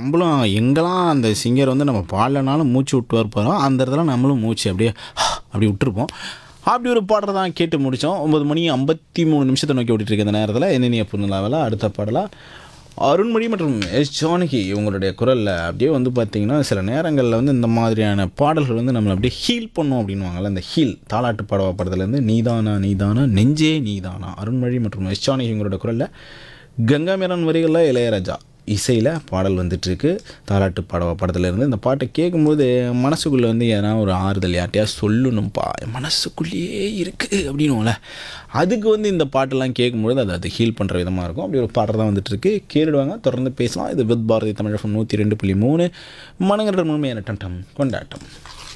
நம்மளும் எங்கெல்லாம் அந்த சிங்கர் வந்து நம்ம பாடலனாலும் மூச்சு விட்டு வரப்போகிறோம் அந்த இடத்துல நம்மளும் மூச்சு அப்படியே அப்படி விட்டுருப்போம் அப்படி ஒரு பாடல் தான் கேட்டு முடித்தோம் ஒம்பது மணி ஐம்பத்தி மூணு நிமிஷத்தை நோக்கி ஓடிட்டு இருக்க இந்த நேரத்தில் என்னென்ன புண்ணிலாவில் அடுத்த பாடலாக அருண்மொழி மற்றும் எஸ் ஜானகி இவங்களுடைய குரலில் அப்படியே வந்து பார்த்திங்கன்னா சில நேரங்களில் வந்து இந்த மாதிரியான பாடல்கள் வந்து நம்மளை அப்படியே ஹீல் பண்ணும் அப்படின்வாங்கல்ல இந்த ஹீல் தாலாட்டு பாடவா படத்துலேருந்து நீதானா நீதானா நெஞ்சே நீதானா அருண்மொழி மற்றும் எஸ் ஜானகி இவங்களோட குரலில் கங்காமேரன் வரிகளில் இளையராஜா இசையில் பாடல் வந்துட்டுருக்கு தாலாட்டு பாடவா படத்துலேருந்து இந்த பாட்டை கேட்கும்போது மனசுக்குள்ளே வந்து எதனா ஒரு ஆறுதல் யார்ட்டையா சொல்லணும்ப்பா என் மனசுக்குள்ளேயே இருக்குது அப்படின்னுவோம்ல அதுக்கு வந்து இந்த பாட்டெல்லாம் கேட்கும்பொழுது அது அது ஹீல் பண்ணுற விதமாக இருக்கும் அப்படி ஒரு பாடல் தான் வந்துட்டுருக்கு கேட்டுடுவாங்க தொடர்ந்து பேசலாம் இது வித் பாரதி தமிழ் நூற்றி ரெண்டு புள்ளி மூணு மனங்கன்ற முழுமையான டண்டம் கொண்டாட்டம்